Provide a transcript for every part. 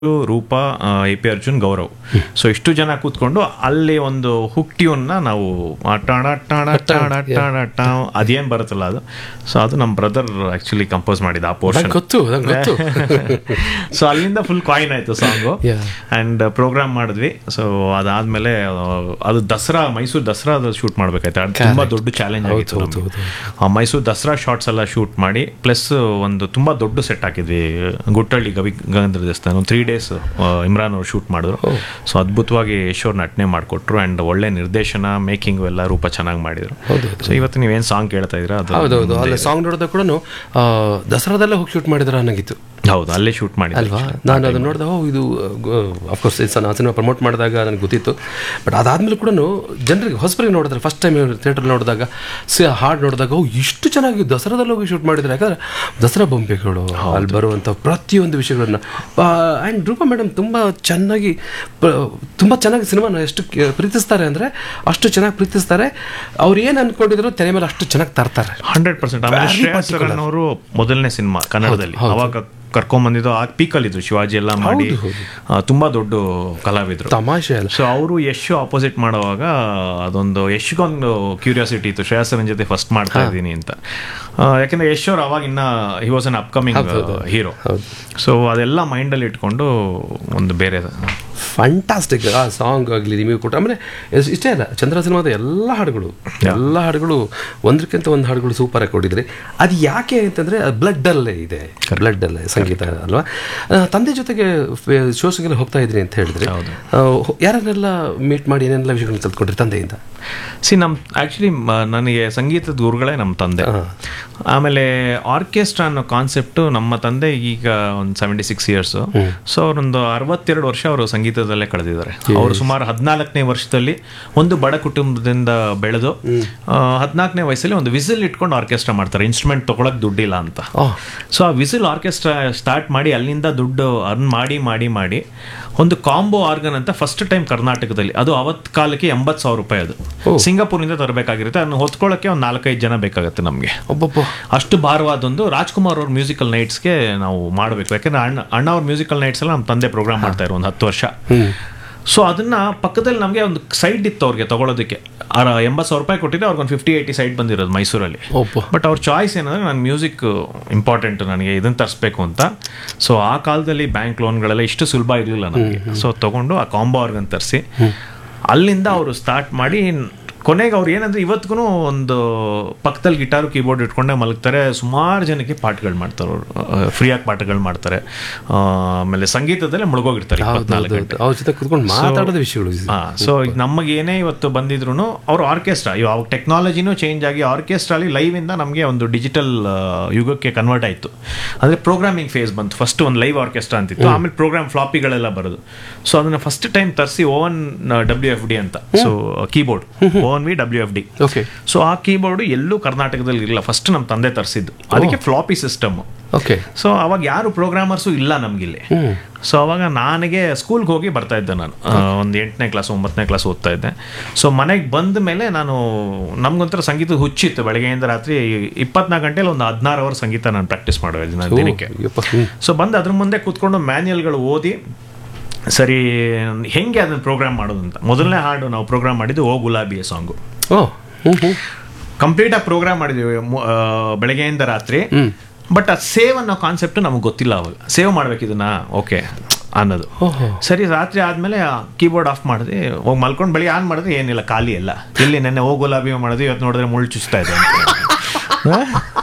Roopa A P Arjun Gaurav so ಇಷ್ಟು ಜನ ಕೂತ್ಕೊಂಡು ಅಲ್ಲಿ ಒಂದು ಹುಕ್ ಟ್ಯೂನ್ನ ನಾವು ಆ ಟಾಣ ಟಾಣ ಟಾಣ ಟಾಣ ಟಾ ಅದೇನ್ ಬರುತ್ತಲ್ಲ ಅದು ಸೊ ಅದು ನಮ್ಮ ಬ್ರದರ್ ಆಕ್ಚುಲಿ ಕಂಪೋಸ್ ಮಾಡಿದ ಆ ಪೋರ್ಷನ್ ನಂಗ್ ಗೊತ್ತು ನಂಗೆ ಗೊತ್ತು ಸೊ ಅಲ್ಲಿಂದ ಫುಲ್ ಕಾಯಿನ್ ಆಯ್ತು ಸಾಂಗು Yeah. ಅಂಡ್ ಪ್ರೋಗ್ರಾಮ್ ಮಾಡಿದ್ವಿ ಸೊ ಅದಾದ್ಮೇಲೆ ಆ, ಅದು ದಸರಾ ಮೈಸೂರು ದಸರಾದ ಶೂಟ್ ಮಾಡ್ಬೇಕಾಯ್ತು ಅದು ತುಂಬಾ ದೊಡ್ಡ ಚಾಲೆಂಜ್ ಆಗಿತ್ತು ಹೌದು, ನಮ್ಗೆ. ಆ ಮೈಸೂರು ದಸರಾ ಶಾರ್ಟ್ಸ್ ಎಲ್ಲ ಶೂಟ್ ಮಾಡಿ ಪ್ಲಸ್ ಒಂದು ತುಂಬಾ ದೊಡ್ಡ ಸೆಟ್ ಹಾಕಿದ್ವಿ ಗುಟ್ಟಳ್ಳಿ ಗವಿ ಗಂಗೇಂದ್ರ ದೇವಸ್ಥಾನ ಒಂದು ತ್ರೀ ಡೇಸ್ ಇಮ್ರಾನ್ ಅವ್ರು ಶೂಟ್ ಮಾಡಿದ್ರು ಸೊ ಅದ್ಭುತವಾಗಿ ಯಶೋರ್ ನಟನೆ ಮಾಡಿಕೊಟ್ರು ಅಂಡ್ ಒಳ್ಳೆ ನಿರ್ದೇಶನ ಮೇಕಿಂಗ್ ಎಲ್ಲ ರೂಪ ಚೆನ್ನಾಗಿ ಮಾಡಿದ್ರು ಹೌದು, ಸೊ ಇವತ್ತು ನೀವೇನು ಸಾಂಗ್ ಕೇಳ್ತಾ ಇದ್ದೀರಾ ಅದು ಹೌದೌದು ಅಲ್ಲಿ ಸಾಂಗ್ ನೋಡಿದಾಗ ಕೂಡ ದಸರಾದಲ್ಲೇ ಹೋಗಿ ಶೂಟ್ ಮಾಡಿದ್ರ ಅನ್ನಂಗಿತ್ತು ಹೌದು ಅಲ್ಲೇ ಶೂಟ್ ಮಾಡಿದ್ರು ಅಲ್ವಾ ನಾನು ಅದನ್ನ ನೋಡಿದೆ ಓ ಇದು ಅಫ್ಕೋರ್ಸ್ ನಾನು ಸಿನಿಮಾ ಪ್ರಮೋಟ್ ಮಾಡಿದಾಗ ನನಗೆ ಗೊತ್ತಿತ್ತು ಬಟ್ ಅದಾದ್ಮೇಲೆ ಕೂಡ ಜನರಿಗೆ ಹೊಸಬರಿಗೆ ನೋಡಿದ್ರೆ ಫಸ್ಟ್ ಟೈಮ್ ಥಿಯೇಟರ್ ನೋಡಿದಾಗ ಸಿ ಹಾಡು ನೋಡಿದಾಗ ಓ ಇಷ್ಟು ಚೆನ್ನಾಗಿ ದಸರಾದಲ್ಲಿ ಹೋಗಿ ಶೂಟ್ ಮಾಡಿದ್ರೆ ಯಾಕಂದ್ರೆ ದಸರಾ ಬೊಂಬೆಗಳು ಅಲ್ಲಿ ಬರುವಂಥ ಪ್ರತಿಯೊಂದು ವಿಷಯಗಳನ್ನ ಆ್ಯಂಡ್ ರೂಪಾ ಮೇಡಮ್ ತುಂಬ ಚೆನ್ನಾಗಿ ಪ- ತುಂಬ ಚೆನ್ನಾಗಿ ಸಿನಿಮಾನ ಎಷ್ಟು ಕೆ- ಪ್ರೀತಿಸ್ತಾರೆ ಅಂದರೆ ಅಷ್ಟು ಚೆನ್ನಾಗಿ ಪ್ರೀತಿಸ್ತಾರೆ ಅವ್ರು ಏನು ಅನ್ಕೊಂಡಿದ್ರು ತೆರೆ ಮೇಲೆ ಅಷ್ಟು ಚೆನ್ನಾಗಿ ತರ್ತಾರೆ ಹಂಡ್ರೆಡ್ ಪರ್ಸೆಂಟ್ ಆಮೇಲೆ ಶ್ರೇಯಸ್ ಸರನ್ ಅವರು ಮೊದಲನೇ ಸಿನಿಮಾ ಕನ್ನಡದಲ್ಲಿ ಅವಾಗ ಕರ್ಕೊಂಡ್ ಬಂದಿದ್ದು ಆ ಪೀಕಲ್ ಇದ್ರು ಶಿವಾಜಿ ಎಲ್ಲ ಮಾಡಿ ಆ, ತುಂಬಾ ದೊಡ್ಡ ಕಲಾವಿದ್ರು ತಮಾಷೆ ಅಲ್ಲ ಸೊ ಅವರು ಯಶ್ ಆಪೋಸಿಟ್ ಮಾಡುವಾಗ ಅದೊಂದು ಯಶ್ಗೊಂದು ಕ್ಯೂರಿಯಾಸಿಟಿ ಇತ್ತು ಶ್ರೇಯಸ್ ಸರನ್ ಜೊತೆ ಫಸ್ಟ್ ಮಾಡ್ತಾ ಇದ್ದೀನಿ ಅಂತ ಆ, ಯಾಕಂದ್ರೆ ಯಶ್ ಅವ್ರು ಅವಾಗ ಇನ್ನ he was an upcoming hero so ಅದೆಲ್ಲ ಮೈಂಡಲ್ಲಿ ಇಟ್ಕೊಂಡು ಒಂದು ಬೇರೆ ಫ್ಯಾಂಟಾಸ್ಟಿಕ್ ಆ ಸಾಂಗ್ ಆಗಲಿ ನಿಮಗೆ ಕೊಟ್ಟು ಆಮೇಲೆ ಎಸ್- ಇಷ್ಟೇ ಅಲ್ಲ ಚಂದ್ರ ಸಿನಿಮಾದ ಎಲ್ಲ ಹಾಡುಗಳು ಎಲ್ಲ ಹಾಡುಗಳು ಒಂದಕ್ಕಿಂತ ಒಂದು ಹಾಡುಗಳು ಸೂಪರ್ ಆಗಿ ಕೊಟ್ಟಿದ್ರಿ ಅದು ಯಾಕೆ ಅಂತಂದರೆ ಬ್ಲಡ್ ಅಲ್ಲೇ ಇದೆ ಬ್ಲಡ್ ಅಲ್ಲೇ ಸಂಗೀತ ಅಲ್ವಾ ಆ, ತಂದೆ ಜೊತೆಗೆ ಶೋಸ್ಗೆಲ್ಲ ಹೋಗ್ತಾ ಇದ್ರಿ ಅಂತ ಹೇಳಿದ್ರಿ ಆ, ಹೊ- ಯಾರನ್ನೆಲ್ಲ ಮೀಟ್ ಮಾಡಿ ಏನೆಲ್ಲ ವಿಷಯಗಳನ್ನ ಕಲ್ತ್ಕೊಂಡ್ರಿ ತಂದೆಯಿಂದ ಸಿ ನಮ್ಮ ಆ್ಯಕ್ಚುಲಿ ನನಗೆ ಸಂಗೀತದ ಗುರುಗಳೇ ನಮ್ಮ ತಂದೆ ಆಮೇಲೆ ಆರ್ಕೆಸ್ಟ್ರಾ ಅನ್ನೋ ಕಾನ್ಸೆಪ್ಟು ನಮ್ಮ ತಂದೆ ಈಗ ಒಂದು ಸೆವೆಂಟಿ ಸಿಕ್ಸ್ ಇಯರ್ಸು ಸೊ ಅವರೊಂದು ಅರವತ್ತೆರಡು ವರ್ಷ ಅವರು ಸಂಗೀತದಲ್ಲೇ ಕಳೆದಿದ್ದಾರೆ ಅವರು ಸುಮಾರು ಹದಿನಾಲ್ಕನೇ ವರ್ಷದಲ್ಲಿ ಒಂದು ಬಡ ಕುಟುಂಬದಿಂದ ಬೆಳೆದು ಹದಿನಾಲ್ಕನೇ ವಯಸ್ಸಲ್ಲಿ ಒಂದು ವಿಸಿಲ್ ಇಟ್ಕೊಂಡು ಆರ್ಕೆಸ್ಟ್ರಾ ಮಾಡ್ತಾರೆ ಇನ್ಸ್ಟ್ರೂಮೆಂಟ್ ತೊಗೊಳಕ್ ದುಡ್ಡಿಲ್ಲ ಅಂತ ಆಹ್. ಸೊ ಆ ವಿಸಿಲ್ ಆರ್ಕೆಸ್ಟ್ರಾ ಸ್ಟಾರ್ಟ್ ಮಾಡಿ ಅಲ್ಲಿಂದ ದುಡ್ಡು ಅರ್ನ್ ಮಾಡಿ ಮಾಡಿ ಮಾಡಿ ಒಂದು ಕಾಂಬೋ ಆರ್ಗನ್ ಅಂತ ಫಸ್ಟ್ ಟೈಮ್ ಕರ್ನಾಟಕದಲ್ಲಿ ಅದು ಅವತ್ ಕಾಲಕ್ಕೆ ಎಂಬತ್ತು ಸಾವಿರ ರೂಪಾಯಿ ಅದು ಸಿಂಗಾಪುರ್ನಿಂದ ತರಬೇಕಾಗಿರುತ್ತೆ ಅದನ್ನು ಹೊತ್ಕೊಳ್ಳೋಕೆ ಒಂದು ನಾಲ್ಕೈದು ಜನ ಬೇಕಾಗುತ್ತೆ ನಮಗೆ ಒಬ್ಬೊಬ್ಬ ಅಷ್ಟು ಭಾರವಾದೊಂದು ರಾಜ್ಕುಮಾರ್ ಅವ್ರ ಮ್ಯೂಸಿಕಲ್ ನೈಟ್ಸ್ಗೆ ನಾವು ಮಾಡಬೇಕು ಯಾಕಂದ್ರೆ ಅಣ್ಣ ಅಣ್ಣ ಅವ್ರ ಮ್ಯೂಸಿಕಲ್ ನೈಟ್ಸ್ ಎಲ್ಲ ನಮ್ಮ ತಂದೆ ಪ್ರೋಗ್ರಾಮ್ ಮಾಡ್ತಾ ಇರೋ ಒಂದು ಹತ್ತು ವರ್ಷ ಸೊ ಅದನ್ನ ಪಕ್ಕದಲ್ಲಿ ನಮಗೆ ಒಂದು ಸೈಡ್ ಇತ್ತು ಅವ್ರಿಗೆ ತಗೊಳ್ಳೋದಕ್ಕೆ ಎಂಬತ್ತು ಸಾವಿರ ರೂಪಾಯಿ ಕೊಟ್ಟಿದ್ರೆ ಅವ್ರಿಗೆ ಒಂದು ಫಿಫ್ಟಿ ಏಯ್ಟಿ ಸೈಡ್ ಬಂದಿರೋದು ಮೈಸೂರಲ್ಲಿ ಒಬ್ಬ ಬಟ್ ಅವ್ರ ಚಾಯ್ಸ್ ಏನಂದ್ರೆ ನಾನು ಮ್ಯೂಸಿಕ್ ಇಂಪಾರ್ಟೆಂಟ್ ನನಗೆ ಇದನ್ನ ತರಿಸ್ಬೇಕು ಅಂತ ಸೊ ಆ ಕಾಲದಲ್ಲಿ ಬ್ಯಾಂಕ್ ಲೋನ್ಗಳೆಲ್ಲ ಇಷ್ಟು ಸುಲಭ ಇರಲಿಲ್ಲ ನನಗೆ ಸೊ ತಗೊಂಡು ಆ ಕಾಂಬೋ ಆರ್ಗನ್ ತರಿಸಿ ಅಲ್ಲಿಂದ ಅವರು ಸ್ಟಾರ್ಟ್ ಮಾಡಿ ಕೊನೆಗೆ ಅವ್ರು ಏನಂದ್ರೆ ಇವತ್ತಿಗೂ ಒಂದು ಪಕ್ಕದಲ್ಲಿ ಗಿಟಾರು ಕೀಬೋರ್ಡ್ ಇಟ್ಕೊಂಡೆ ಮಲಗ್ತಾರೆ ಸುಮಾರು ಜನಕ್ಕೆ ಪಾಠಗಳು ಮಾಡ್ತಾರೆ ಅವರು ಫ್ರೀಯಾಗಿ ಪಾಠಗಳು ಮಾಡ್ತಾರೆ ಆ, ಆಮೇಲೆ ಸಂಗೀತದಲ್ಲೇ ಮುಳುಗೋಗಿರ್ತಾರೆ ಇಪ್ಪತ್ನಾಲ್ಕು ಗಂಟೆ ಅವ್ರ ಜೊತೆ ಕುತ್ಕೊಂಡು ಮಾತಾಡೋದ ವಿಷಯಗಳು ಹಾ ಸೊ ನಮಗೆ ಏನೇ ಇವತ್ತು ಬಂದಿದ್ರು ಅವ್ರು ಆರ್ಕೆಸ್ಟ್ರಾ ಇವಾಗ ಟೆಕ್ನಾಲಜಿನೂ ಚೇಂಜ್ ಆಗಿ ಆರ್ಕೆಸ್ಟ್ರಾಲಿ ಲೈವ್ ಇಂದ ನಮಗೆ ಒಂದು ಡಿಜಿಟಲ್ ಯುಗಕ್ಕೆ ಕನ್ವರ್ಟ್ ಆಯಿತು ಅಂದರೆ ಪ್ರೋಗ್ರಾಮಿಂಗ್ ಫೇಸ್ ಬಂತು ಫಸ್ಟ್ ಒಂದು ಲೈವ್ ಆರ್ಕೆಸ್ಟ್ರಾ ಅಂತಿತ್ತು ಆಮೇಲೆ ಪ್ರೋಗ್ರಾಮ್ ಫ್ಲಾಪಿಗಳೆಲ್ಲ ಬರೋದು ಸೊ ಅದನ್ನ ಫಸ್ಟ್ ಟೈಮ್ ತರಿಸಿ ಓವನ್ ಡಬ್ಲ್ಯೂ ಎಫ್ ಡಿ ಅಂತ ಸೊ ಕೀಬೋರ್ಡ್ ಓವನ್ V W F D okay so ಆ ಕೀಬೋರ್ಡ್ ಎಲ್ಲೂ ಕರ್ನಾಟಕದಲ್ಲಿ ಇರಲಿಲ್ಲ ಫಸ್ಟ್ ನಮ್ಮ ತಂದೆ ತರಿಸಿದ್ದು ಅದಕ್ಕೆ ಫ್ಲಾಪಿ ಸಿಸ್ಟಮ್ ಓಕೆ ಸೊ ಅವಾಗ ಯಾರು ಪ್ರೋಗ್ರಾಮರ್ಸು ಇಲ್ಲ ನಮಗಿಲ್ಲಿ ಸೊ ಅವಾಗ ನನಗೆ ಸ್ಕೂಲ್ಗೆ ಹೋಗಿ ಬರ್ತಾ ಇದ್ದೆ ನಾನು ಒಂದು ಎಂಟನೇ ಕ್ಲಾಸ್ ಒಂಬತ್ತನೇ ಕ್ಲಾಸ್ ಓದ್ತಾ ಇದ್ದೆ ಸೊ ಮನೆಗೆ ಬಂದ ಮೇಲೆ ನಾನು ನಮ್ಗೊಂಥರ ಸಂಗೀತದ ಹುಚ್ಚಿತ್ತು ಬೆಳಗ್ಗೆಯಿಂದ ರಾತ್ರಿ ಇಪ್ಪತ್ನಾಲ್ಕು ಗಂಟೆಲಿ ಒಂದು ಹದಿನಾರು ಅವರ್ ಸಂಗೀತ ನಾನು ಪ್ರಾಕ್ಟೀಸ್ ಮಾಡುವೆ ನಾನು ದಿನಕ್ಕೆ ಯಪ್ಪ ಹ್ಮ್. ಸೊ ಬಂದು ಅದ್ರ ಮುಂದೆ ಕೂತ್ಕೊಂಡು ಮ್ಯಾನ್ಯಲ್ಗಳು ಓದಿ ಸರಿ ಹೆಂಗೆ ಅದನ್ನ ಪ್ರೋಗ್ರಾಮ್ ಮಾಡೋದು ಅಂತ ಮೊದಲನೇ ಹಾಡು ನಾವು ಪ್ರೋಗ್ರಾಮ್ ಮಾಡಿದ್ದು ಓ ಗುಲಾಬಿಯ ಸಾಂಗು ಓ ಹ್ಞೂ ಹ್ಞೂ ಕಂಪ್ಲೀಟಾಗಿ ಪ್ರೋಗ್ರಾಮ್ ಮಾಡಿದ್ದೀವಿ ಮು- ಆ, ಬೆಳಗ್ಗೆಯಿಂದ ರಾತ್ರಿ ಬಟ್ ಆ ಸೇವ್ ಅನ್ನೋ ಕಾನ್ಸೆಪ್ಟ್ ನಮಗೆ ಗೊತ್ತಿಲ್ಲ ಅವಾಗ ಸೇವ್ ಮಾಡ್ಬೇಕು ಇದನ್ನ ಓಕೆ ಅನ್ನೋದು ಓಹೋ ಸರಿ ರಾತ್ರಿ ಆದ್ಮೇಲೆ ಕೀಬೋರ್ಡ್ ಆಫ್ ಮಾಡಿದ್ವಿ ಹೋಗಿ ಮಲ್ಕೊಂಡು ಬೆಳಿಗ್ಗೆ ಆನ್ ಮಾಡಿದ್ರೆ ಏನಿಲ್ಲ ಖಾಲಿ ಎಲ್ಲ ಇಲ್ಲಿ ನೆನ್ನೆ ಹೋಗಿ ಗುಲಾಬಿ ಮಾಡಿದ್ವಿ ಇವತ್ತು ನೋಡಿದ್ರೆ ಮುಳ್ಳು ಚುಚ್ತಾ ಇದೆ ಅಂತ.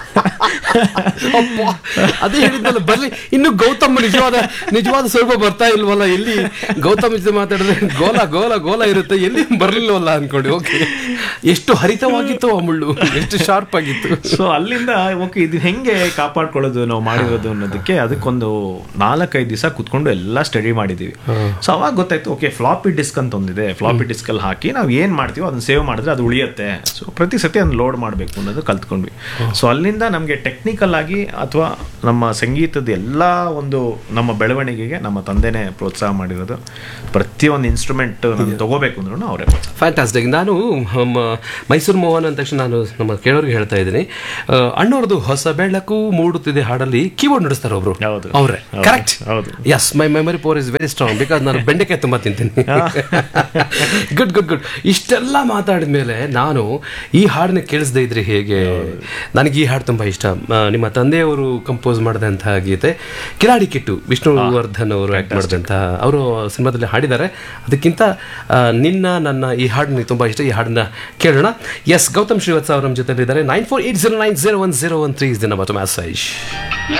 ಅಪ್ಪ, ಅದೇ ಹೇಳಿದ್ನಲ್ಲ ಬರ್ಲಿ ಇನ್ನು ಗೌತಮ್ ನಿಜವಾದ ನಿಜವಾದ ಸ್ವಲ್ಪ ಬರ್ತಾ ಇಲ್ವಲ್ಲ ಎಲ್ಲಿ ಗೌತಮ್ ಜೊತೆ ಮಾತಾಡಿದ್ರೆ ಗೋಲ ಗೋಲ ಗೋಲ ಇರುತ್ತೆ ಎಲ್ಲಿ ಬರ್ಲಿಲ್ವಲ್ಲ ಅನ್ಕೊಂಡು ಓಕೆ ಎಷ್ಟು ಹರಿತವಾಗಿತ್ತು ಆ ಮುಳ್ಳು ಎಷ್ಟು ಶಾರ್ಪ್ ಆಗಿತ್ತು ಸೊ ಅಲ್ಲಿಂದ ಓಕೆ ಇದು ಹೆಂಗೆ ಕಾಪಾಡ್ಕೊಳ್ಳೋದು ನಾವು ಮಾಡಿರೋದು ಅನ್ನೋದಕ್ಕೆ ಅದಕ್ಕೊಂದು ನಾಲ್ಕೈದು ದಿವಸ ಕುತ್ಕೊಂಡು ಎಲ್ಲ ಸ್ಟಡಿ ಮಾಡಿದೀವಿ ಸೊ ಅವಾಗ ಗೊತ್ತಾಯ್ತು ಓಕೆ ಫ್ಲಾಪಿ ಡಿಸ್ಕ್ ಅಂತ ಒಂದಿದೆ ಫ್ಲಾಪಿ ಡಿಸ್ಕ್ ಅಲ್ಲಿ ಹಾಕಿ ನಾವು ಏನ್ ಮಾಡ್ತೀವೋ ಅದನ್ನ ಸೇವ್ ಮಾಡಿದ್ರೆ ಅದು ಉಳಿಯುತ್ತೆ ಸೊ ಪ್ರತಿ ಸತಿ ಅದನ್ನ ಲೋಡ್ ಮಾಡಬೇಕು ಅನ್ನೋದು ಕಲ್ತ್ಕೊಂಡ್ವಿ ಸೊ ಅಲ್ಲಿಂದ ನಮಗೆ ಟೆಕ್ನಿಕ್ ಟೆಕ್ನಿಕಲ್ ಆಗಿ ಅಥವಾ ನಮ್ಮ ಸಂಗೀತದ ಎಲ್ಲ ಒಂದು ನಮ್ಮ ಬೆಳವಣಿಗೆಗೆ ನಮ್ಮ ತಂದೆನೇ ಪ್ರೋತ್ಸಾಹ ಮಾಡಿರೋದು ಪ್ರತಿಯೊಂದು ಇನ್ಸ್ಟ್ರೂಮೆಂಟ್ ನಾನು ತಗೋಬೇಕು ಅಂದ್ರೂ ಅವರೇ ಪ್ರೋತ್ಸಾಹ ಫ್ಯಾಂಟಾಸ್ಟಿಕ್ ನಾನು ಮ, ಮೈಸೂರು ಮೋಹನ್ ಅಂದ ತಕ್ಷಣ ನಾನು ನಮ್ಮ ಕೇಳೋರಿಗೆ ಹೇಳ್ತಾ ಇದ್ದೀನಿ ಆ, ಅಣ್ಣವ್ರದ್ದು ಹೊಸ ಬೆಳಕು ಮೂಡುತ್ತಿದೆ ಹಾಡಲ್ಲಿ ಕೀಬೋರ್ಡ್ ನುಡಿಸ್ತಾರೆ ಒಬ್ರು ಹೌದು. ಅವ್ರೆ ಹೌದು. ಕರೆಕ್ಟ್ ಹೌದು. Yes my memory power is very strong because ನಾನು ಬೆಂಡೆಕಾಯಿ ತುಂಬ ತಿಂತೀನಿ ಗುಡ್ ಗುಡ್ ಗುಡ್ ಇಷ್ಟೆಲ್ಲ ಮಾತಾಡಿದ ಮೇಲೆ ನಾನು ಈ ಹಾಡನ್ನ ಕೇಳಿಸದೇ ಇದ್ರೆ ಹೇಗೆ ನನಗೆ ಈ ಹಾಡು ತುಂಬ ಇಷ್ಟ ಆ, ನಿಮ್ಮ ತಂದೆಯವರು ಕಂಪೋಸ್ ಮಾಡಿದಂತಹ ಗೀತೆ ಕಿಲಾಡಿ ಕಿಟ್ಟು ವಿಷ್ಣುವರ್ಧನ್ ಅವರು ಆಕ್ಟ್ ಮಾಡಿದಂತಹ ಅವರು ಸಿನಿಮಾದಲ್ಲಿ ಹಾಡಿದ್ದಾರೆ ಅದಕ್ಕಿಂತ ಆ, ನಿನ್ನ ನನ್ನ ಈ ಹಾಡು ನನಗೆ ತುಂಬ ಇಷ್ಟ ಈ ಹಾಡನ್ನ ಕೇಳೋಣ ಎಸ್ ಗೌತಮ್ ಶ್ರೀವತ್ಸ ಅವರ ಜೊತೆಲಿದ್ದಾರೆ nine four eight zero nine zero one zero one three is ದಿನ ಮತ್ತು ಮ್ಯಾಸೇಜ್